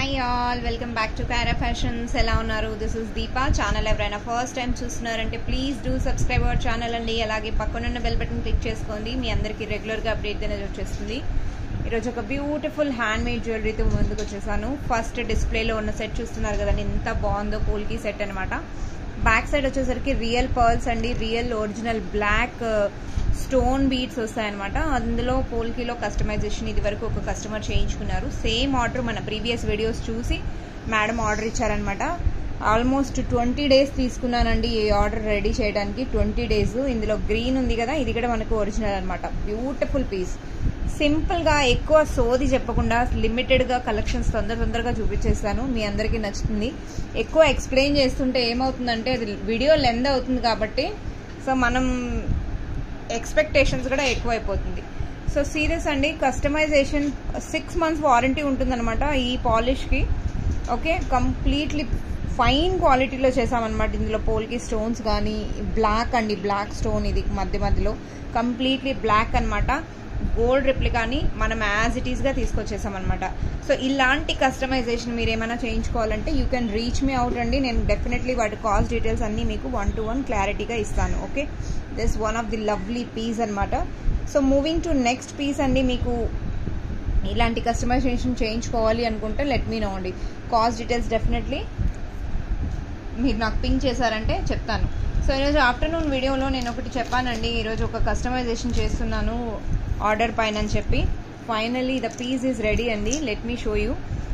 hi all welcome back to Kara fashions ఎలా ఉన్నారు this is Deepa channel ఎవరైనా ఫస్ట్ టైం చూస్తున్నారంటే please do subscribe our channel అండి అలాగే పక్కనున్న బెల్ బటన్ క్లిక్ చేసుకోండి మీ అందరికీ రెగ్యులర్గా అప్డేట్ అనేది వచ్చేస్తుంది ఈరోజు ఒక బ్యూటిఫుల్ హ్యాండ్ మేడ్ జ్యువెలరీతో ముందుకు వచ్చేసాను ఫస్ట్ డిస్ప్లేలో ఉన్న సెట్ చూస్తున్నారు కదండి ఎంత బాగుందో పోల్కి సెట్ అనమాట బ్యాక్ సైడ్ వచ్చేసరికి రియల్ పర్ల్స్ అండి real original black stone beads వస్తాయన్నమాట అందులో పోల్కీలో కస్టమైజేషన్ ఇది వరకు ఒక కస్టమర్ చేయించుకున్నారు సేమ్ ఆర్డర్ మన ప్రీవియస్ వీడియోస్ చూసి మేడం ఆర్డర్ ఇచ్చారనమాట ఆల్మోస్ట్ ట్వంటీ డేస్ తీసుకున్నానండి ఈ ఆర్డర్ రెడీ చేయడానికి ట్వంటీ డేస్ ఇందులో గ్రీన్ ఉంది కదా ఇది కూడా మనకు ఒరిజినల్ అనమాట బ్యూటిఫుల్ పీస్ సింపుల్గా ఎక్కువ సోది చెప్పకుండా లిమిటెడ్గా కలెక్షన్స్ తొందర తొందరగా చూపించేస్తాను మీ అందరికీ నచ్చుతుంది ఎక్కువ ఎక్స్ప్లెయిన్ చేస్తుంటే ఏమవుతుందంటే అది వీడియో లెంత్ అవుతుంది కాబట్టి సో మనం ఎక్స్పెక్టేషన్స్ కూడా ఎక్కువైపోతుంది సో సీరియస్ అండి కస్టమైజేషన్ సిక్స్ మంత్స్ వారంటీ ఉంటుందన్నమాట ఈ పాలిష్కి ఓకే కంప్లీట్లీ ఫైన్ క్వాలిటీలో చేసామన్నమాట ఇందులో పోల్కి స్టోన్స్ కానీ బ్లాక్ అండి బ్లాక్ స్టోన్ ఇది మధ్య మధ్యలో కంప్లీట్లీ బ్లాక్ అనమాట గోల్డ్ రిప్లికాని మనం యాజ్ ఇట్ ఈస్గా తీసుకొచ్చేసామన్నమాట సో ఇలాంటి కస్టమైజేషన్ మీరు ఏమైనా చేయించుకోవాలంటే you can reach me out అండి నేను డెఫినెట్లీ వాటి కాస్ట్ డీటెయిల్స్ అన్నీ మీకు వన్ టు వన్ క్లారిటీగా ఇస్తాను okay this one of the lovely piece అనమాట so moving to next piece అండి మీకు ఇలాంటి కస్టమైజేషన్ చేయించుకోవాలి అనుకుంటే లెట్ మీ నో అండి కాస్ట్ డీటెయిల్స్ డెఫినెట్లీ మీరు నాకు పింక్ చేశారంటే చెప్తాను సో ఈరోజు ఆఫ్టర్నూన్ వీడియోలో నేను ఒకటి చెప్పానండి ఈరోజు ఒక కస్టమైజేషన్ చేస్తున్నాను ఆర్డర్ పైన అని చెప్పి finally the piece is ready అండి let me show you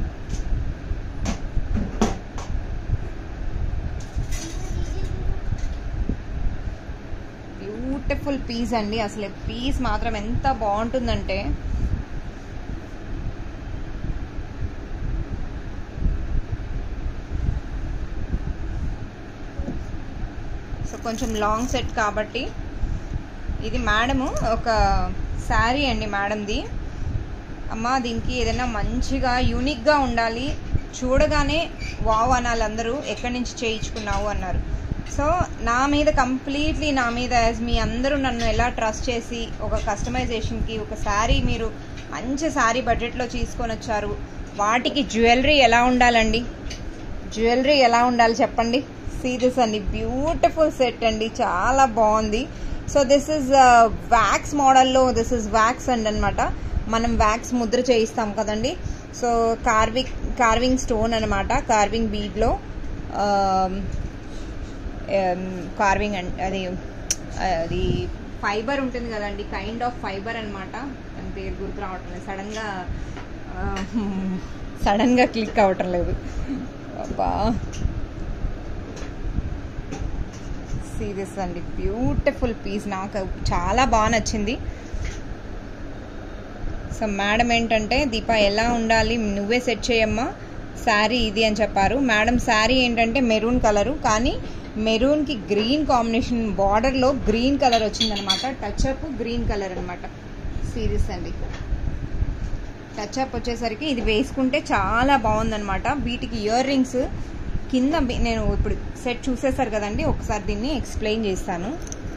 beautiful piece అండి అసలు పీస్ మాత్రం ఎంత బాగుంటుందంటే సో కొంచెం లాంగ్ సెట్ కాబట్టి ఇది మేడము ఒక శారీ అండి మేడంది అమ్మ దీనికి ఏదైనా మంచిగా యూనిక్గా ఉండాలి చూడగానే వావ్ అనాలి అందరూ ఎక్కడి నుంచి చేయించుకున్నావు అన్నారు సో నా మీద కంప్లీట్లీ నా మీద యాజ్ మీ అందరూ నన్ను ఎలా ట్రస్ట్ చేసి ఒక కస్టమైజేషన్కి ఒక శారీ మీరు మంచి శారీ బడ్జెట్లో తీసుకొని వచ్చారు వాటికి జ్యువెలరీ ఎలా ఉండాలండి జ్యువెలరీ ఎలా ఉండాలి చెప్పండి సీ దిస్ అండి బ్యూటిఫుల్ సెట్ అండి చాలా బాగుంది సో దిస్ ఇస్ వ్యాక్స్ మోడల్లో దిస్ ఇస్ వ్యాక్స్ అండి అనమాట మనం వ్యాక్స్ ముద్ర చేయిస్తాం కదండి సో కార్వింగ్ కార్వింగ్ స్టోన్ అనమాట కార్వింగ్ బీడ్లో కార్వింగ్ అండ్ అది అది ఫైబర్ ఉంటుంది కదండి కైండ్ ఆఫ్ ఫైబర్ అనమాట దాని పేరు గుర్తు రావటం లేదు సడన్గా సడన్గా క్లిక్ అవ్వటం లేదు అబ్బా సీరియస్ అండి బ్యూటిఫుల్ పీస్ నాకు చాలా బాగా నచ్చింది సో మేడం ఏంటంటే దీప ఎలా ఉండాలి నువ్వే సెట్ చేయమ్మా శారీ ఇది అని చెప్పారు మేడం శారీ ఏంటంటే మెరూన్ కలరు కానీ మెరూన్కి గ్రీన్ కాంబినేషన్ బార్డర్లో గ్రీన్ కలర్ వచ్చిందనమాట టచ్అప్ గ్రీన్ కలర్ అనమాట సీరియస్ అండి టచ్అప్ వచ్చేసరికి ఇది వేసుకుంటే చాలా బాగుందనమాట వీటికి ఇయర్ రింగ్స్ కింద నేను ఇప్పుడు సెట్ చూసేసారు కదండి ఒకసారి దీన్ని ఎక్స్ప్లెయిన్ చేస్తాను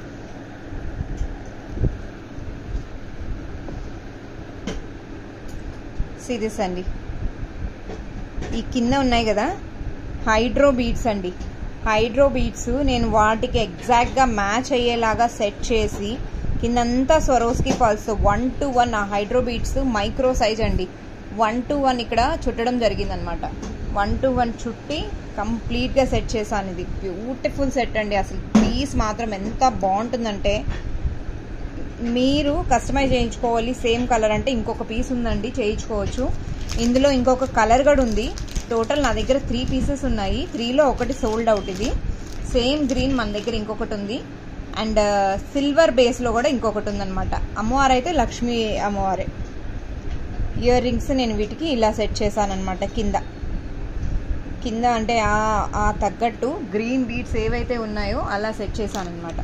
సిరీస్ అండి ఈ కింద ఉన్నాయి కదా హైడ్రో బీడ్స్ అండి హైడ్రో బీడ్స్ నేను వాటికి ఎగ్జాక్ట్గా మ్యాచ్ అయ్యేలాగా సెట్ చేసి కిందంతా Swarovski pearls one to one ఆ హైడ్రో బీడ్స్ మైక్రో సైజ్ అండి వన్ టు వన్ ఇక్కడ చుట్టడం జరిగిందనమాట వన్ టు వన్ చుట్టి కంప్లీట్గా సెట్ చేశాను ఇది బ్యూటిఫుల్ సెట్ అండి అసలు పీస్ మాత్రం ఎంత బాగుంటుందంటే మీరు కస్టమైజ్ చేయించుకోవాలి సేమ్ కలర్ అంటే ఇంకొక పీస్ ఉందండి చేయించుకోవచ్చు ఇందులో ఇంకొక కలర్ కూడా ఉంది టోటల్ నా దగ్గర త్రీ పీసెస్ ఉన్నాయి త్రీలో ఒకటి సోల్డ్ అవుట్ ఇది సేమ్ గ్రీన్ మన దగ్గర ఇంకొకటి ఉంది అండ్ సిల్వర్ బేస్లో కూడా ఇంకొకటి ఉందన్నమాట అమ్మవారు అయితే లక్ష్మీ అమ్మవారే ఇయర్ రింగ్స్ నేను వీటికి ఇలా సెట్ చేశానమాట కింద కింద అంటే ఆ తగ్గట్టు గ్రీన్ బీడ్స్ ఏవైతే ఉన్నాయో అలా సెట్ చేశాను అనమాట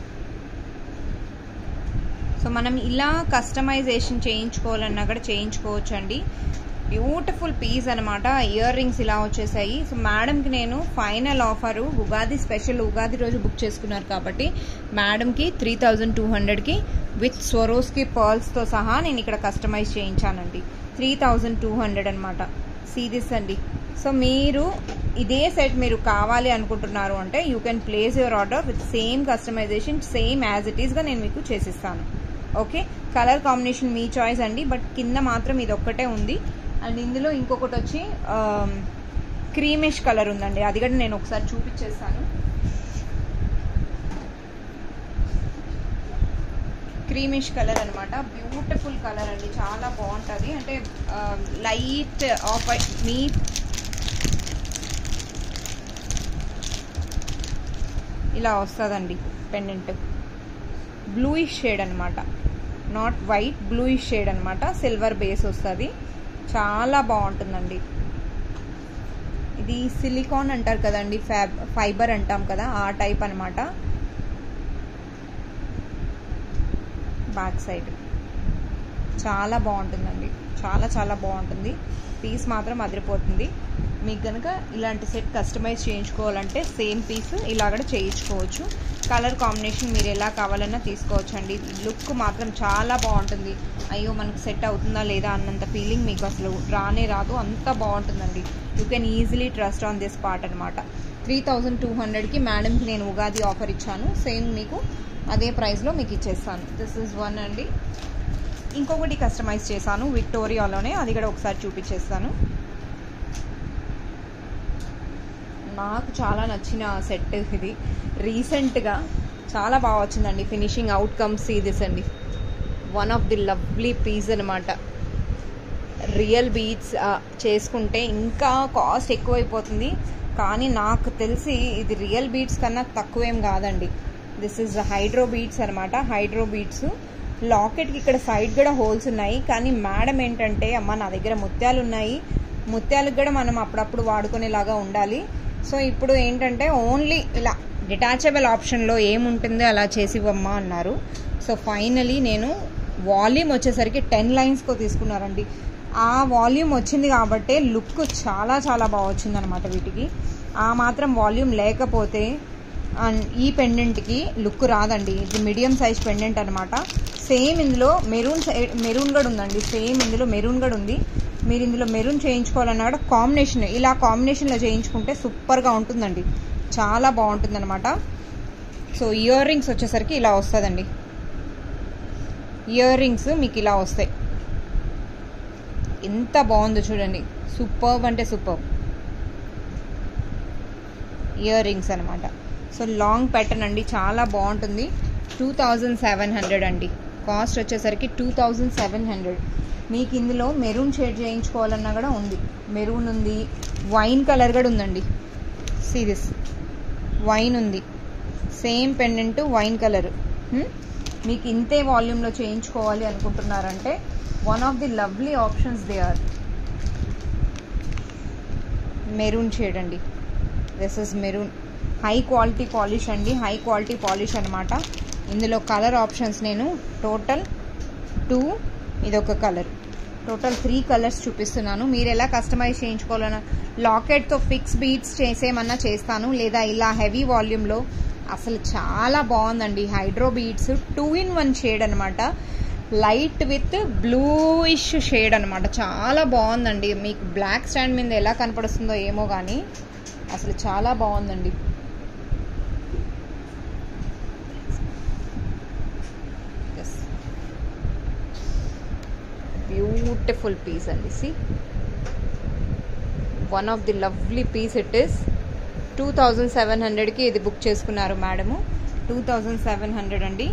సో మనం ఇలా కస్టమైజేషన్ చేయించుకోవాలన్నా కూడా చేయించుకోవచ్చు అండి బ్యూటిఫుల్ పీస్ అనమాట ఇయర్ రింగ్స్ ఇలా వచ్చేసాయి సో మేడంకి నేను final offer Ugadi special Ugadi రోజు బుక్ చేసుకున్నారు కాబట్టి మేడంకి త్రీ థౌజండ్ టూ హండ్రెడ్కి విత్ స్వరోస్కి పర్ల్స్తో సహా నేను ఇక్కడ కస్టమైజ్ చేయించానండి త్రీ థౌజండ్ టూ హండ్రెడ్ అనమాట సీరీస్ అండి సో మీరు ఇదే సెట్ మీరు కావాలి అనుకుంటున్నారు అంటే you can place your order with same customization same as it ఈస్గా నేను మీకు చేసిస్తాను ఓకే కలర్ కాంబినేషన్ మీ చాయిస్ అండి బట్ కింద మాత్రం ఇది ఒక్కటే ఉంది అండ్ ఇందులో ఇంకొకటి వచ్చి క్రీమిష్ కలర్ ఉందండి అది కూడా నేను ఒకసారి చూపించేస్తాను క్రీమిష్ కలర్ అనమాట బ్యూటిఫుల్ కలర్ అండి చాలా బాగుంటుంది అంటే లైట్ ఆఫ్ మీ ఇలా వస్తుందండి పెండెంట్ బ్లూయిష్ షేడ్ అనమాట నాట్ వైట్ బ్లూయిష్ షేడ్ అనమాట సిల్వర్ బేస్ వస్తుంది చాలా బాగుంటుందండి ఇది సిలికాన్ అంటారు కదండి ఫ్యాబ్ ఫైబర్ అంటాం కదా ఆ టైప్ అనమాట బ్యాక్ సైడ్ చాలా బాగుంటుందండి చాలా చాలా బాగుంటుంది పీస్ మాత్రం అదిరిపోతుంది మీకు కనుక ఇలాంటి సెట్ కస్టమైజ్ చేయించుకోవాలంటే సేమ్ పీస్ ఇలా కూడా చేయించుకోవచ్చు కలర్ కాంబినేషన్ మీరు ఎలా కావాలన్నా తీసుకోవచ్చు అండి లుక్ మాత్రం చాలా బాగుంటుంది అయ్యో మనకు సెట్ అవుతుందా లేదా అన్నంత ఫీలింగ్ మీకు అసలు రానే రాదు అంత బాగుంటుందండి you can easily trust on this part అనమాట త్రీ థౌజండ్ టూ హండ్రెడ్కి మేడంకి నేను ఉగాది ఆఫర్ ఇచ్చాను సేమ్ మీకు అదే ప్రైస్లో మీకు ఇచ్చేస్తాను దిస్ ఇస్ వన్ అండి ఇంకొకటి కస్టమైజ్ చేశాను విక్టోరియాలోనే అది కూడా ఒకసారి చూపించేస్తాను నాకు చాలా నచ్చిన సెట్ ఇది రీసెంట్గా చాలా బాగా వచ్చిందండి ఫినిషింగ్ అవుట్కమ్స్ ఇదిస్ అండి one of the lovely piece అనమాట రియల్ బీట్స్ చేసుకుంటే ఇంకా కాస్ట్ ఎక్కువైపోతుంది కానీ నాకు తెలిసి ఇది రియల్ బీట్స్ కన్నా తక్కువేం కాదండి దిస్ ఇస్ హైడ్రో బీట్స్ అనమాట హైడ్రో బీట్స్ లాకెట్కి ఇక్కడ సైడ్ కూడా హోల్స్ ఉన్నాయి కానీ మేడం ఏంటంటే అమ్మ నా దగ్గర ముత్యాలు ఉన్నాయి ముత్యాలకు కూడా మనం అప్పుడప్పుడు వాడుకునేలాగా ఉండాలి సో ఇప్పుడు ఏంటంటే ఓన్లీ ఇలా డిటాచబుల్ ఆప్షన్లో ఏముంటుందో అలా చేసి ఇవ్వమ్మా అన్నారు సో ఫైనలీ నేను వాల్యూమ్ వచ్చేసరికి టెన్ లైన్స్కో తీసుకున్నారండి ఆ వాల్యూమ్ వచ్చింది కాబట్టి లుక్ చాలా చాలా బాగా వచ్చిందనమాట వీటికి ఆ మాత్రం వాల్యూమ్ లేకపోతే అండ్ ఈ పెండెంట్కి లుక్ రాదండి ఇది మీడియం సైజ్ పెండెంట్ అనమాట సేమ్ ఇందులో మెరూన్ సైడ్ మెరూన్ కూడా ఉందండి సేమ్ ఇందులో మెరూన్ కూడా ఉంది మీరు ఇందులో మెరూన్ చేయించుకోవాలన్నా కూడా కాంబినేషన్ ఇలా కాంబినేషన్లో చేయించుకుంటే సూపర్గా ఉంటుందండి చాలా బాగుంటుంది అనమాట సో ఇయర్ రింగ్స్ వచ్చేసరికి ఇలా వస్తుందండి ఇయర్ రింగ్స్ మీకు ఇలా వస్తాయి ఎంత బాగుందో చూడండి సూపర్బ్ అంటే సూపర్బ్ ఇయర్ రింగ్స్ అనమాట సో లాంగ్ ప్యాటర్న్ అండి చాలా బాగుంటుంది టూ థౌజండ్ సెవెన్ హండ్రెడ్ అండి కాస్ట్ వచ్చేసరికి టూ థౌజండ్ సెవెన్ హండ్రెడ్ మీకు ఇందులో మెరూన్ షేడ్ చేయించుకోవాలన్నా కూడా ఉంది మెరూన్ ఉంది వైన్ కలర్ కూడా ఉందండి సీరియస్ వైన్ ఉంది సేమ్ పెండెంట్ వైన్ కలర్ మీకు ఇంతే వాల్యూమ్లో చేయించుకోవాలి అనుకుంటున్నారంటే one of the lovely options they are maroon shade అండి this is maroon high quality polish అండి హై క్వాలిటీ పాలిష్ అనమాట ఇందులో కలర్ ఆప్షన్స్ నేను టోటల్ టూ ఇదొక కలర్ టోటల్ త్రీ కలర్స్ చూపిస్తున్నాను మీరు ఎలా కస్టమైజ్ చేయించుకోవాలన్నా లాకెట్తో ఫిక్స్ బీట్స్ చేసేమన్నా చేస్తాను లేదా ఇలా హెవీ వాల్యూమ్లో అసలు చాలా బాగుందండి hydro beads two in one shade అనమాట లైట్ విత్ బ్లూయిష్ షేడ్ అనమాట చాలా బాగుందండి మీకు బ్లాక్ స్టాండ్ మీద ఎలా కనపడుస్తుందో ఏమో కానీ అసలు చాలా బాగుందండి బ్యూటిఫుల్ పీస్ అండి see one of the lovely piece it is two thousand seven హండ్రెడ్కి ఇది బుక్ చేసుకున్నారు madam two thousand seven hundred అండి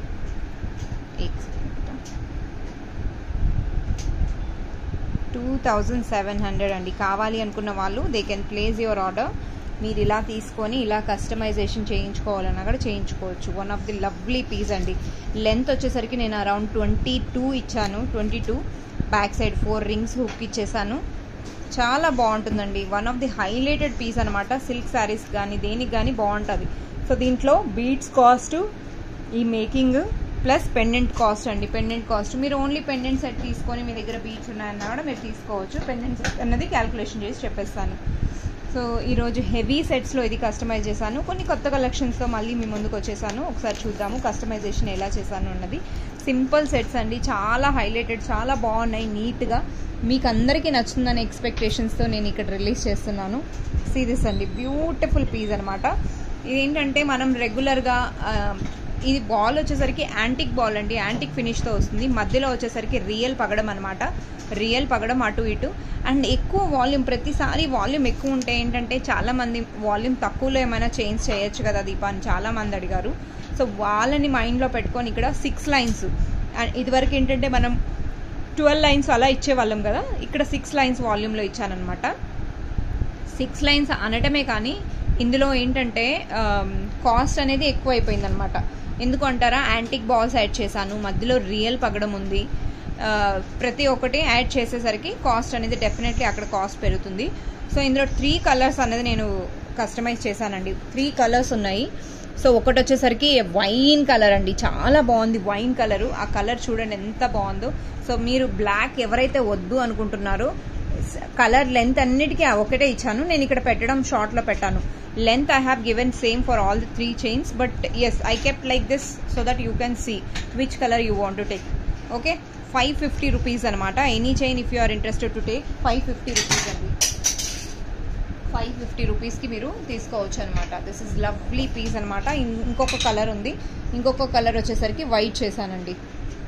టూ థౌజండ్ సెవెన్ హండ్రెడ్ అండి కావాలి అనుకున్న వాళ్ళు they can place your order మీరు ఇలా తీసుకొని ఇలా కస్టమైజేషన్ చేయించుకోవాలన్నా కూడా చేయించుకోవచ్చు one of the lovely piece అండి లెంత్ వచ్చేసరికి నేను అరౌండ్ ట్వంటీ టూ ఇచ్చాను twenty two back side four rings hook ఇచ్చేసాను చాలా బాగుంటుందండి one of the highlighted piece అనమాట సిల్క్ శారీస్ కానీ దేనికి కానీ బాగుంటుంది సో దీంట్లో బీడ్స్ కాస్ట్ ఈ మేకింగ్ ప్లస్ పెండెంట్ కాస్ట్ అండి పెండెంట్ కాస్ట్ మీరు ఓన్లీ పెండెంట్ సెట్ తీసుకొని మీ దగ్గర బీచ్ ఉన్నాయన్నా కూడా మీరు తీసుకోవచ్చు పెండెంట్ సెట్ అన్నది క్యాల్కులేషన్ చేసి చెప్పేస్తాను సో ఈరోజు హెవీ సెట్స్లో ఇది కస్టమైజ్ చేశాను కొన్ని కొత్త కలెక్షన్స్తో మళ్ళీ మీ ముందుకు వచ్చేసాను ఒకసారి చూద్దాము కస్టమైజేషన్ ఎలా చేశాను అన్నది సింపుల్ సెట్స్ అండి చాలా హైలైటెడ్ చాలా బాగున్నాయి నీట్గా మీకు అందరికీ నచ్చుతుందనే ఎక్స్పెక్టేషన్స్తో నేను ఇక్కడ రిలీజ్ చేస్తున్నాను సీరియస్ అండి బ్యూటిఫుల్ పీస్ అనమాట ఇదేంటంటే మనం రెగ్యులర్గా ఇది బాల్ వచ్చేసరికి యాంటిక్ బాల్ అండి యాంటిక్ ఫినిష్తో వస్తుంది మధ్యలో వచ్చేసరికి రియల్ పగడం అనమాట రియల్ పగడం అటు ఇటు అండ్ ఎక్కువ వాల్యూమ్ ప్రతిసారి వాల్యూమ్ ఎక్కువ ఉంటే ఏంటంటే చాలామంది వాల్యూమ్ తక్కువలో ఏమైనా చేంజ్ చేయొచ్చు కదా దీపా అని చాలామంది అడిగారు సో వాళ్ళని మైండ్లో పెట్టుకొని ఇక్కడ సిక్స్ లైన్స్ ఇదివరకు ఏంటంటే మనం ట్వెల్వ్ లైన్స్ అలా ఇచ్చేవాళ్ళం కదా ఇక్కడ సిక్స్ లైన్స్ వాల్యూమ్లో ఇచ్చానమాట సిక్స్ లైన్స్ అనటమే కానీ ఇందులో ఏంటంటే కాస్ట్ అనేది ఎక్కువ అయిపోయింది అనమాట ఎందుకు అంటారా యాంటిక్ బాల్స్ యాడ్ చేశాను మధ్యలో రియల్ పగడం ఉంది ప్రతి ఒక్కటి యాడ్ చేసేసరికి కాస్ట్ అనేది డెఫినెట్లీ అక్కడ కాస్ట్ పెరుగుతుంది సో ఇందులో త్రీ కలర్స్ అనేది నేను కస్టమైజ్ చేశానండి త్రీ కలర్స్ ఉన్నాయి సో ఒకటి వచ్చేసరికి వైన్ కలర్ అండి చాలా బాగుంది వైన్ కలరు ఆ కలర్ చూడండి ఎంత బాగుందో సో మీరు బ్లాక్ ఎవరైతే వద్దు అనుకుంటున్నారో కలర్ లెంత్ అన్నిటికీ ఒకటే ఇచ్చాను నేను ఇక్కడ పెట్టడం షార్ట్లో పెట్టాను length I have given same for all the three chains but as I kept like this so that you can see which colour you want to take okay five fifty rupees అనమాట any chain if you are interested to take five fifty rupees అండి five fifty రూపీస్కి మీరు తీసుకోవచ్చు అనమాట this is lovely piece అనమాట ఇంకొక colour ఉంది ఇంకొక కలర్ వచ్చేసరికి వైట్ చేశానండి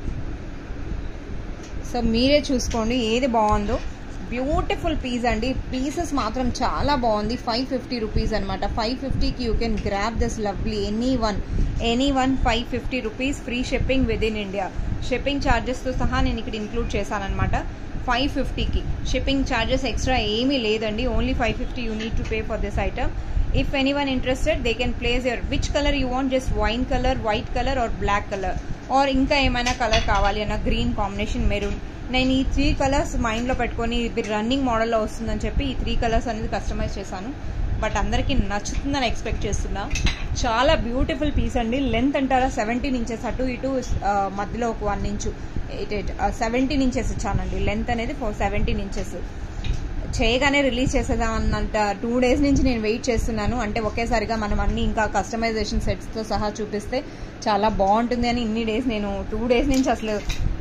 సో మీరే చూసుకోండి ఏది బాగుందో బ్యూటిఫుల్ పీస్ అండి పీసెస్ మాత్రం చాలా బాగుంది ఫైవ్ ఫిఫ్టీ రూపీస్ అనమాట ఫైవ్ ఫిఫ్టీకి you can grab this lovely any one any one five fifty rupees free shipping within India shipping ఛార్జెస్తో సహా నేను ఇక్కడ ఇంక్లూడ్ చేశానమాట ఫైవ్ ఫిఫ్టీకి షిప్పింగ్ ఛార్జెస్ ఎక్స్ట్రా ఏమీ లేదండి only five fifty you need to pay for this item if any one interested they can place your which colour you want just wine colour white colour or black colour or ఇంకా ఏమైనా colour కావాలి అన్న green combination maroon నేను ఈ three colours మైండ్లో పెట్టుకొని running మోడల్లో వస్తుందని చెప్పి ఈ త్రీ కలర్స్ అనేది కస్టమైజ్ చేశాను బట్ అందరికీ నచ్చుతుందని ఎక్స్పెక్ట్ చేస్తున్నా చాలా బ్యూటిఫుల్ పీస్ అండి లెంత్ అంటారా సెవెంటీన్ ఇంచెస్ అటు ఇటు మధ్యలో ఒక one inch eight eight seventeen inches ఇచ్చానండి లెంత్ అనేది ఫోర్ సెవెంటీన్ ఇంచెస్ చేయగానే రిలీజ్ చేసేదామన్నంట టూ డేస్ నుంచి నేను వెయిట్ చేస్తున్నాను అంటే ఒకేసారిగా మనం అన్ని ఇంకా కస్టమైజేషన్ సెట్స్తో సహా చూపిస్తే చాలా బాగుంటుంది అని ఇన్ని డేస్ నేను టూ డేస్ నుంచి అసలు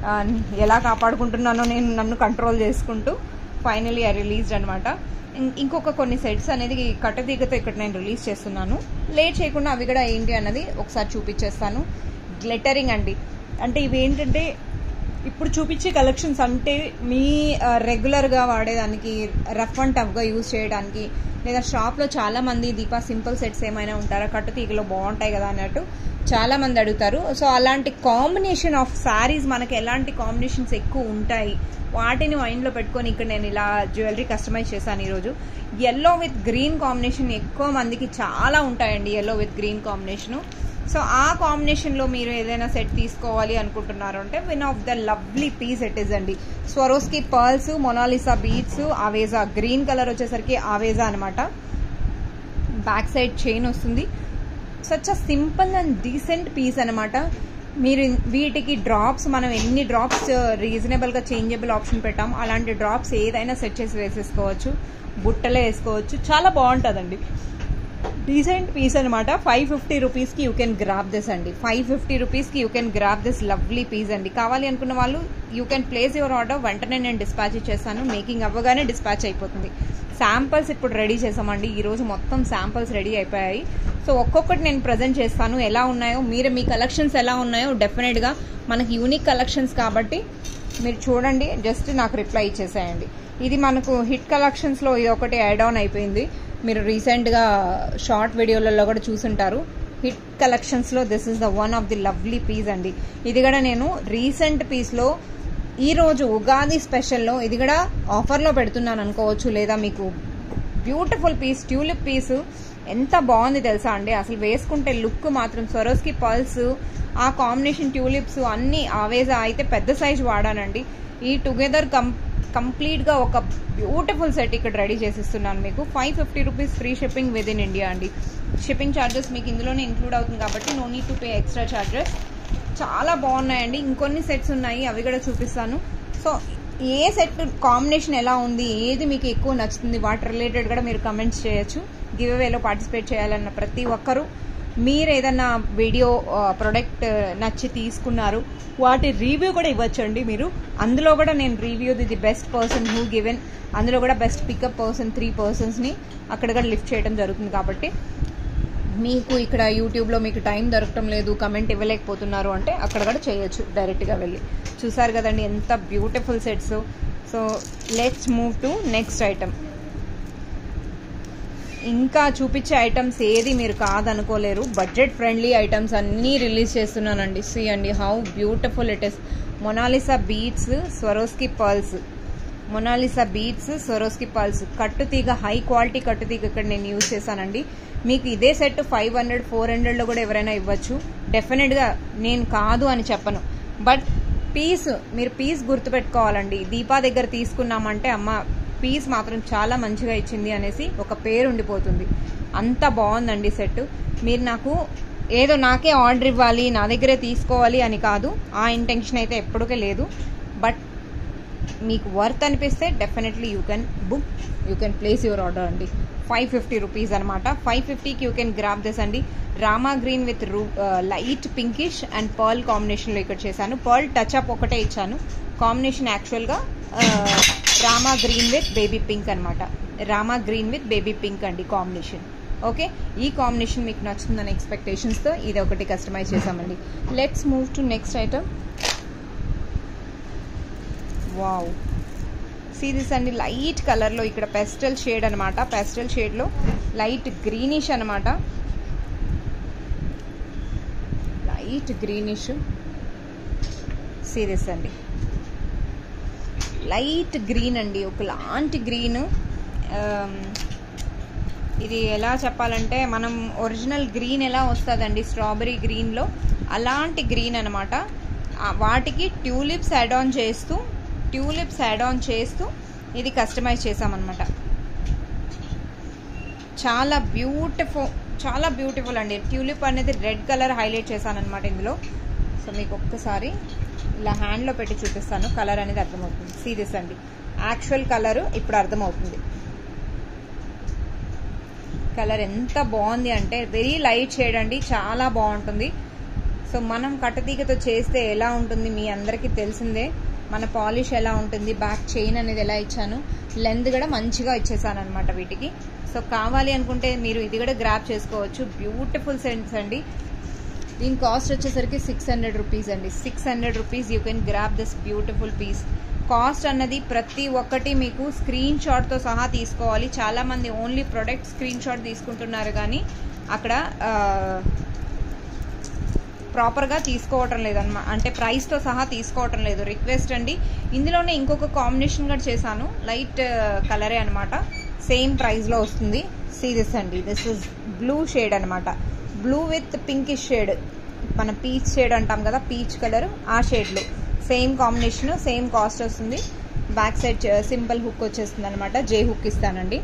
ఎలా కాపాడుకుంటున్నానో నేను నన్ను కంట్రోల్ చేసుకుంటూ ఫైనలీ ఐ రిలీజ్డ్ అనమాట ఇంకొక కొన్ని సెట్స్ అనేది కట్టదీగతో ఇక్కడ నేను రిలీజ్ చేస్తున్నాను లేట్ చేయకుండా అవి కూడా ఏంటి అన్నది ఒకసారి చూపించేస్తాను గ్లిటరింగ్ అండి అంటే ఇవి ఏంటంటే ఇప్పుడు చూపించే కలెక్షన్స్ అంటే మీ రెగ్యులర్గా వాడేదానికి రఫ్ అండ్ టఫ్గా యూజ్ చేయడానికి లేదా షాప్లో చాలా మంది దీపా సింపుల్ సెట్స్ ఏమైనా ఉంటారా కట్టు తీగలో బాగుంటాయి కదా అన్నట్టు చాలా మంది అడుగుతారు సో అలాంటి కాంబినేషన్ ఆఫ్ శారీస్ మనకి ఎలాంటి కాంబినేషన్స్ ఎక్కువ ఉంటాయి వాటిని మైండ్లో పెట్టుకొని ఇక్కడ నేను ఇలా జ్యువెలరీ కస్టమైజ్ చేశాను ఈరోజు ఎల్లో విత్ గ్రీన్ కాంబినేషన్ ఎక్కువ మందికి చాలా ఉంటాయండి yellow with green combination so ఆ కాంబినేషన్లో మీరు ఏదైనా సెట్ తీసుకోవాలి అనుకుంటున్నారు అంటే one of the lovely piece it is అండి స్వరోస్కి పర్ల్స్ మొనాలిసా బీట్స్ ఆవేజా గ్రీన్ కలర్ వచ్చేసరికి ఆవేజా అనమాట బ్యాక్ సైడ్ చైన్ వస్తుంది such a simple and decent piece అనమాట మీరు వీటికి డ్రాప్స్ మనం ఎన్ని డ్రాప్స్ రీజనబుల్గా చేంజబుల్ ఆప్షన్ పెట్టాం అలాంటి డ్రాప్స్ ఏదైనా సెట్ చేసి వేసేసుకోవచ్చు బుట్టలే వేసుకోవచ్చు చాలా బాగుంటుందండి డీసెంట్ పీస్ అనమాట ఫైవ్ ఫిఫ్టీ రూపీస్కి యూ కెన్ గ్రాప్ దిస్ అండి ఫైవ్ ఫిఫ్టీ రూపీస్కి you can grab this lovely piece అండి కావాలి అనుకున్న వాళ్ళు you can place your order వెంటనే నేను డిస్పాచ్ చేస్తాను మేకింగ్ అవ్వగానే డిస్పాచ్ అయిపోతుంది శాంపల్స్ ఇప్పుడు రెడీ చేసామండి ఈరోజు మొత్తం శాంపల్స్ రెడీ అయిపోయాయి సో ఒక్కొక్కటి నేను ప్రజెంట్ చేస్తాను ఎలా ఉన్నాయో మీరు మీ కలెక్షన్స్ ఎలా ఉన్నాయో డెఫినెట్గా మనకి యూనిక్ కలెక్షన్స్ కాబట్టి మీరు చూడండి జస్ట్ నాకు రిప్లై ఇచ్చేసేయండి ఇది మనకు హిట్ కలెక్షన్స్లో ఇది ఒకటి యాడ్ ఆన్ అయిపోయింది మీరు రీసెంట్గా షార్ట్ వీడియోలలో కూడా చూసుంటారు హిట్ కలెక్షన్స్లో this is the one of the lovely piece అండి ఇది కూడా నేను రీసెంట్ పీస్లో ఈరోజు ఉగాది స్పెషల్లో ఇది కూడా ఆఫర్లో పెడుతున్నాను అనుకోవచ్చు లేదా మీకు బ్యూటిఫుల్ పీస్ ట్యూలిప్ పీసు ఎంత బాగుంది తెలుసా అండి అసలు వేసుకుంటే లుక్ మాత్రం సొరోస్కి పల్స్ ఆ కాంబినేషన్ ట్యూలిప్స్ అన్నీ ఆవేజా అయితే పెద్ద సైజ్ వాడానండి ఈ టుగెదర్ కం కంప్లీట్గా ఒక బ్యూటిఫుల్ సెట్ ఇక్కడ రెడీ చేసిస్తున్నాను మీకు five fifty rupees free shipping within India అండి షిప్పింగ్ ఛార్జెస్ మీకు ఇందులోనే ఇంక్లూడ్ అవుతుంది కాబట్టి no need to pay extra charges చాలా బాగున్నాయండి ఇంకొన్ని సెట్స్ ఉన్నాయి అవి కూడా చూపిస్తాను సో ఏ సెట్ కాంబినేషన్ ఎలా ఉంది ఏది మీకు ఎక్కువ నచ్చుతుంది వాటి రిలేటెడ్ కూడా మీరు కమెంట్స్ చేయొచ్చు గివ్ అవేలో పార్టిసిపేట్ చేయాలన్న ప్రతి ఒక్కరూ మీరు ఏదన్నా వీడియో ప్రొడక్ట్ నచ్చి తీసుకున్నారు వాటి రివ్యూ కూడా ఇవ్వచ్చండి మీరు అందులో కూడా నేను review the best person who given అందులో కూడా బెస్ట్ పికప్ పర్సన్ త్రీ పర్సన్స్ని అక్కడ కూడా లిఫ్ట్ చేయడం జరుగుతుంది కాబట్టి మీకు ఇక్కడ యూట్యూబ్లో మీకు టైం దొరకటం లేదు కమెంట్ ఇవ్వలేకపోతున్నారు అంటే అక్కడ కూడా చేయొచ్చు డైరెక్ట్గా వెళ్ళి చూసారు కదండి ఎంత beautiful sets so let's move to next item ఇంకా చూపించే ఐటమ్స్ ఏది మీరు కాదనుకోలేరు బడ్జెట్ ఫ్రెండ్లీ ఐటమ్స్ అన్నీ రిలీజ్ చేస్తున్నానండి సి అండి how beautiful it is monalisa beads Swarovski pearls monalisa beads Swarovski pearls కట్టుతీగ హై క్వాలిటీ కట్టుతీగ ఇక్కడ నేను యూజ్ చేశానండి మీకు ఇదే సెట్ ఫైవ్ హండ్రెడ్ ఫోర్ హండ్రెడ్లో కూడా ఎవరైనా ఇవ్వచ్చు డెఫినెట్గా నేను కాదు అని చెప్పను బట్ పీస్ మీరు పీస్ గుర్తుపెట్టుకోవాలండి దీపా దగ్గర తీసుకున్నామంటే అమ్మ పీస్ మాత్రం చాలా మంచిగా ఇచ్చింది అనేసి ఒక పేరు ఉండిపోతుంది అంత బాగుందండి సెట్ మీరు నాకు ఏదో నాకే ఆర్డర్ ఇవ్వాలి నా దగ్గరే తీసుకోవాలి అని కాదు ఆ ఇంటెన్షన్ అయితే ఎప్పటికే లేదు బట్ మీకు వర్త్ అనిపిస్తే definitely you can book you can place your order అండి ఫైవ్ ఫిఫ్టీ రూపీస్ అనమాట ఫైవ్ ఫిఫ్టీకి యూ కెన్ గ్రాప్ దిస్ అండి రామా గ్రీన్ విత్ రూ లైట్ పింకిష్ అండ్ పర్ల్ కాంబినేషన్లో ఇక్కడ చేశాను పర్ల్ టచ్ అప్ ఒకటే ఇచ్చాను కాంబినేషన్ యాక్చువల్గా Rama green with baby pink అనమాట Rama green with baby pink అండి కాంబినేషన్ ఓకే ఈ కాంబినేషన్ మీకు నచ్చుతుందని ఎక్స్పెక్టేషన్స్తో ఇది ఒకటి కస్టమైజ్ చేసామండి let's move to next item wow series అండి లైట్ కలర్లో ఇక్కడ పెస్టల్ షేడ్ అనమాట పెస్టల్ షేడ్లో లైట్ గ్రీనిష్ అనమాట లైట్ గ్రీనిష్ సీరీస్ అండి లైట్ గ్రీన్ అండి ఒకలాంటి గ్రీన్ ఇది ఎలా చెప్పాలంటే మనం ఒరిజినల్ గ్రీన్ ఎలా వస్తుందండి స్ట్రాబెరీ గ్రీన్లో అలాంటి గ్రీన్ అనమాట వాటికి ట్యూలిప్స్ యాడ్ ఆన్ చేస్తూ ట్యూలిప్స్ యాడ్ ఆన్ చేస్తూ ఇది కస్టమైజ్ చేసామన్నమాట చాలా బ్యూటిఫుల్ చాలా బ్యూటిఫుల్ అండి ట్యూలిప్ అనేది రెడ్ కలర్ హైలైట్ చేశాను అనమాట ఇందులో సో మీకు ఒక్కసారి ఇలా హ్యాండ్లో పెట్టి చూపిస్తాను కలర్ అనేది అర్థమవుతుంది సీరియస్ అండి యాక్చువల్ కలర్ ఇప్పుడు అర్థమవుతుంది కలర్ ఎంత బాగుంది అంటే వెరీ లైట్ షేడ్ అండి చాలా బాగుంటుంది సో మనం కట్టతీగతో చేస్తే ఎలా ఉంటుంది మీ అందరికీ తెలిసిందే మన పాలిష్ ఎలా ఉంటుంది బ్యాక్ చైన్ అనేది ఎలా ఇచ్చాను లెంత్ కూడా మంచిగా ఇచ్చేసాను అనమాట వీటికి సో కావాలి అనుకుంటే మీరు ఇది కూడా గ్రాప్ చేసుకోవచ్చు బ్యూటిఫుల్ సెంట్స్ అండి దీని కాస్ట్ వచ్చేసరికి సిక్స్ హండ్రెడ్ రూపీస్ అండి six hundred rupees you can grab this beautiful piece cost అన్నది ప్రతి ఒక్కటి మీకు స్క్రీన్ షాట్తో సహా తీసుకోవాలి చాలామంది ఓన్లీ ప్రొడక్ట్ స్క్రీన్ షాట్ తీసుకుంటున్నారు కానీ అక్కడ ప్రాపర్గా తీసుకోవటం లేదన్నమా అంటే ప్రైస్తో సహా తీసుకోవటం లేదు రిక్వెస్ట్ అండి ఇందులోనే ఇంకొక కాంబినేషన్ కూడా చేశాను లైట్ కలరే అనమాట సేమ్ ప్రైస్లో వస్తుంది సీరియస్ అండి దిస్ ఇస్ బ్లూ షేడ్ అనమాట బ్లూ విత్ పింకిష్ షేడ్ మన పీచ్ షేడ్ అంటాం కదా పీచ్ కలర్ ఆ షేడ్లో సేమ్ కాంబినేషన్ సేమ్ కాస్ట్ వస్తుంది బ్యాక్ సైడ్ సింపుల్ హుక్ వచ్చేస్తుంది అనమాట జే హుక్ ఇస్తానండి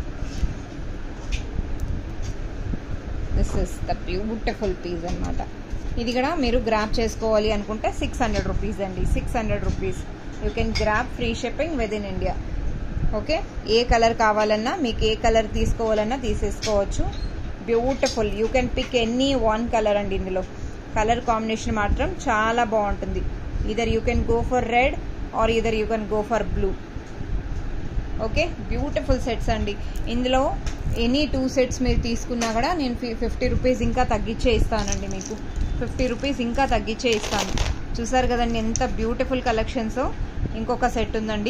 this is the beautiful piece అనమాట ఇది కూడా మీరు గ్రాప్ చేసుకోవాలి అనుకుంటే సిక్స్ హండ్రెడ్ రూపీస్ అండి six hundred rupees you can grab free shipping within India okay ఏ కలర్ కావాలన్నా మీకు ఏ కలర్ తీసుకోవాలన్నా తీసేసుకోవచ్చు beautiful you can pick any one colour అండి ఇందులో కలర్ కాంబినేషన్ మాత్రం చాలా బాగుంటుంది either you can go for red or either you can go for blue okay beautiful sets అండి ఇందులో ఎనీ టూ సెట్స్ మీరు తీసుకున్నా కూడా నేను ఫిఫ్టీ రూపీస్ ఇంకా తగ్గించే ఇస్తానండి మీకు ఫిఫ్టీ రూపీస్ ఇంకా తగ్గించే ఇస్తాను చూసారు కదండి ఎంత బ్యూటిఫుల్ కలెక్షన్స్ ఇంకొక సెట్ ఉందండి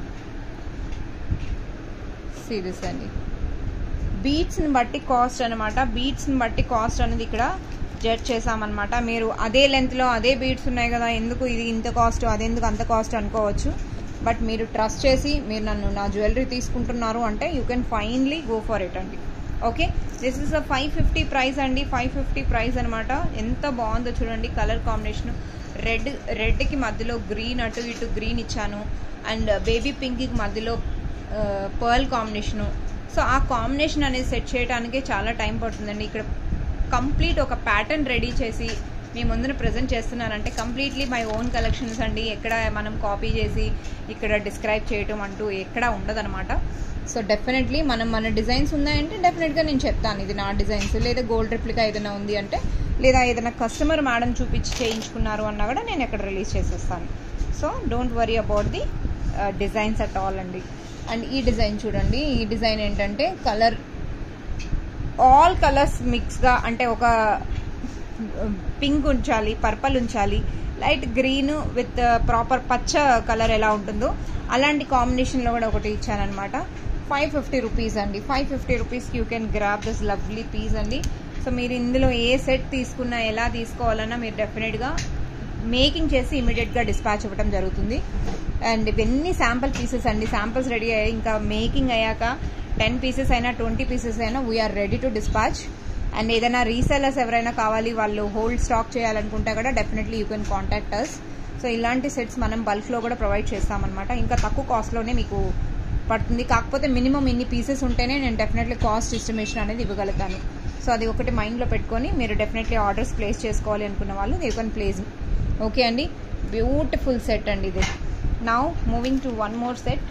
సీరియస్ అండి బీట్స్ని బట్టి కాస్ట్ అనమాట బీట్స్ని బట్టి కాస్ట్ అనేది ఇక్కడ జడ్జ్ చేసామన్నమాట మీరు అదే లెంత్లో అదే బీట్స్ ఉన్నాయి కదా ఎందుకు ఇది ఇంత కాస్ట్ అదెందుకు అంత కాస్ట్ అనుకోవచ్చు బట్ మీరు ట్రస్ట్ చేసి మీరు నన్ను నా జ్యువెలరీ తీసుకుంటున్నారు అంటే you can finally go for it అండి okay this is a five fifty price అండి ఫైవ్ ఫిఫ్టీ ప్రైస్ అనమాట ఎంత బాగుందో చూడండి కలర్ కాంబినేషన్ రెడ్ రెడ్కి మధ్యలో గ్రీన్ అటు ఇటు గ్రీన్ ఇచ్చాను అండ్ బేబీ పింక్కి మధ్యలో పర్ల్ కాంబినేషను సో ఆ కాంబినేషన్ అనేది సెట్ చేయడానికే చాలా టైం పడుతుందండి ఇక్కడ కంప్లీట్ ఒక ప్యాటర్న్ రెడీ చేసి మీ ముందున ప్రజెంట్ చేస్తున్నానంటే కంప్లీట్లీ మై ఓన్ కలెక్షన్స్ అండి ఎక్కడ మనం కాపీ చేసి ఇక్కడ డిస్క్రైబ్ చేయటం అంటూ ఎక్కడ ఉండదన్నమాట సో డెఫినెట్లీ మనం మన డిజైన్స్ ఉన్నాయంటే డెఫినెట్గా నేను చెప్తాను ఇది నా డిజైన్స్ లేదా గోల్డ్ రిప్లికా ఏదైనా ఉంది అంటే లేదా ఏదైనా కస్టమర్ మేడం చూపించి చేయించుకున్నారు అన్నా కూడా నేను ఎక్కడ రిలీజ్ చేసేస్తాను so don't worry about the designs at all అండి అండ్ ఈ డిజైన్ చూడండి ఈ డిజైన్ ఏంటంటే కలర్ ఆల్ కలర్స్ మిక్స్గా అంటే ఒక పింక్ ఉంచాలి పర్పల్ ఉంచాలి లైట్ గ్రీన్ విత్ ప్రాపర్ పచ్చ కలర్ ఎలా ఉంటుందో అలాంటి కాంబినేషన్లో కూడా ఒకటి ఇచ్చానమాట ఫైవ్ ఫిఫ్టీ రూపీస్ అండి ఫైవ్ ఫిఫ్టీ రూపీస్కి you can grab this lovely piece అండి సో మీరు ఇందులో ఏ సెట్ తీసుకున్నా ఎలా తీసుకోవాలన్నా మీరు డెఫినెట్గా మేకింగ్ చేసి ఇమీడియట్గా డిస్పాచ్ ఇవ్వడం జరుగుతుంది అండ్ ఇవన్నీ శాంపుల్ పీసెస్ అండి శాంపిల్స్ రెడీ అయ్యాయి ఇంకా మేకింగ్ అయ్యాక టెన్ పీసెస్ అయినా ట్వంటీ పీసెస్ అయినా we are ready to dispatch and ఏదైనా రీసెలర్స్ ఎవరైనా కావాలి వాళ్ళు హోల్డ్ స్టాక్ చేయాలనుకుంటే కూడా definitely you can contact us so ఇలాంటి సెట్స్ మనం బల్క్లో కూడా ప్రొవైడ్ చేస్తామన్నమాట ఇంకా తక్కువ కాస్ట్లోనే మీకు పడుతుంది కాకపోతే మినిమం ఇన్ని పీసెస్ ఉంటేనే నేను డెఫినెట్లీ కాస్ట్ ఎస్టిమేషన్ అనేది ఇవ్వగలుగుతాను సో అది ఒకటి మైండ్లో పెట్టుకొని మీరు డెఫినెట్లీ ఆర్డర్స్ ప్లేస్ చేసుకోవాలి అనుకున్న వాళ్ళు యూ కెన్ ప్లేస్ ఓకే అండి బ్యూటిఫుల్ సెట్ అండి ఇది now moving to one more set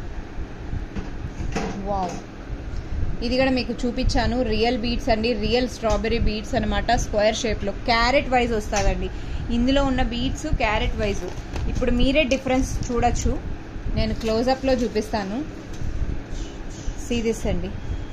wow ఇది కూడా మీకు చూపించాను రియల్ బీట్స్ అండి రియల్ స్ట్రాబెరీ బీట్స్ అనమాట స్క్వేర్ షేప్లో క్యారెట్ వైజ్ వస్తుందండి ఇందులో ఉన్న బీట్స్ క్యారెట్ వైజ్ ఇప్పుడు మీరే డిఫరెన్స్ చూడొచ్చు నేను క్లోజప్లో చూపిస్తాను సీ దిస్ అండి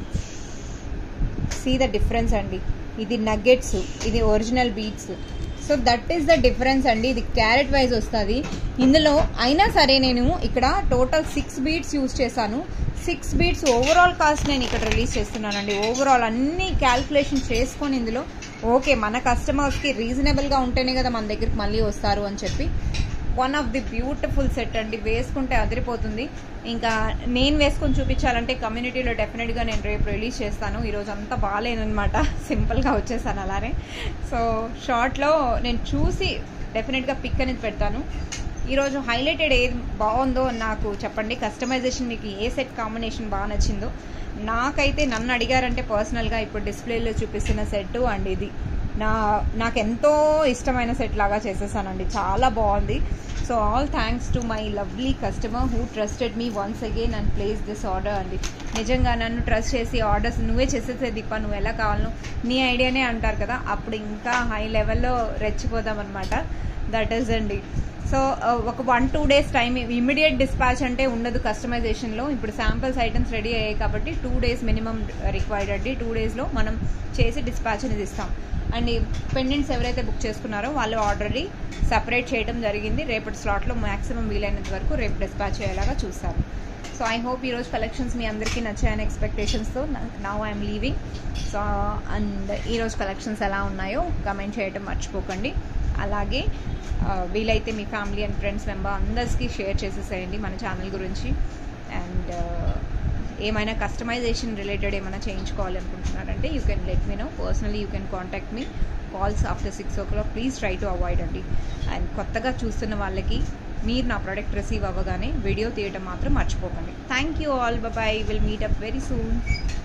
సీ ద డిఫరెన్స్ అండి ఇది నగ్గెట్స్ ఇది original beads so that is the difference అండి ఇది క్యారెట్ వైజ్ వస్తుంది ఇందులో అయినా సరే నేను ఇక్కడ టోటల్ సిక్స్ బీట్స్ యూజ్ చేశాను సిక్స్ బీట్స్ ఓవరాల్ కాస్ట్ నేను ఇక్కడ రిలీజ్ చేస్తున్నానండి ఓవరాల్ అన్ని క్యాల్కులేషన్ చేసుకొని ఇందులో ఓకే మన కస్టమర్స్కి రీజనబుల్గా ఉంటేనే కదా మన దగ్గరికి మళ్ళీ వస్తారు అని చెప్పి one of the beautiful set అండి వేసుకుంటే అదిరిపోతుంది ఇంకా నేను వేసుకొని చూపించాలంటే కమ్యూనిటీలో డెఫినెట్గా నేను రేపు రిలీజ్ చేస్తాను ఈరోజు అంతా బాగాలేనమాట సింపుల్గా వచ్చేసాను అలానే సో షార్ట్లో నేను చూసి డెఫినెట్గా పిక్ అనేది పెడతాను ఈరోజు హైలైటెడ్ ఏది బాగుందో నాకు చెప్పండి కస్టమైజేషన్ మీకు ఏ సెట్ కాంబినేషన్ బాగా నచ్చిందో నాకైతే నన్ను అడిగారంటే పర్సనల్గా ఇప్పుడు డిస్ప్లేలో చూపిస్తున్న సెట్ అండ్ ఇది నా నాకు ఎంతో ఇష్టమైన సెట్ లాగా చేసేసానండి చాలా బాగుంది so all thanks to my lovely customer who trusted me once again and place this order అండి నిజంగా నన్ను ట్రస్ట్ చేసి ఆర్డర్స్ నువ్వే చేసేసే దీప నువ్వు ఎలా కావాలను నీ ఐడియానే అంటారు కదా అప్పుడు ఇంకా హై లెవెల్లో రెచ్చిపోదాం అనమాట దట్ ఈస్ అండి సో ఒక one two days time immediate dispatch అంటే ఉండదు కస్టమైజేషన్లో ఇప్పుడు శాంపిల్స్ ఐటమ్స్ రెడీ అయ్యాయి కాబట్టి టూ డేస్ మినిమం రిక్వైర్డ్ అండి టూ డేస్లో మనం చేసి డిస్పాచ్ అనేది ఇస్తాం అండ్ పెండెంట్స్ ఎవరైతే బుక్ చేసుకున్నారో వాళ్ళు ఆల్రెడీ సపరేట్ చేయడం జరిగింది రేపటి స్లాట్లో మ్యాక్సిమం వీలైనంత వరకు రేపు డిస్పాచ్ అయ్యేలాగా చూస్తారు సో ఐ హోప్ ఈరోజు కలెక్షన్స్ మీ అందరికీ నచ్చాయని ఎక్స్పెక్టేషన్స్తో now I'm leaving so and ఈరోజు కలెక్షన్స్ ఎలా ఉన్నాయో కమెంట్ చేయడం మర్చిపోకండి అలాగే వీలైతే మీ ఫ్యామిలీ అండ్ ఫ్రెండ్స్ మెంబర్ అందరికీ షేర్ చేసేసేయండి మన ఛానల్ గురించి అండ్ ఏమైనా కస్టమైజేషన్ రిలేటెడ్ ఏమైనా చేయించుకోవాలి అనుకుంటున్నారంటే you can let me know personally you can contact me calls after six o'clock please try to avoid అండి అండ్ కొత్తగా చూస్తున్న వాళ్ళకి మీరు నా ప్రోడక్ట్ రిసీవ్ అవ్వగానే వీడియో తీయటం మాత్రం మర్చిపోకండి thank you all bye will meet up very soon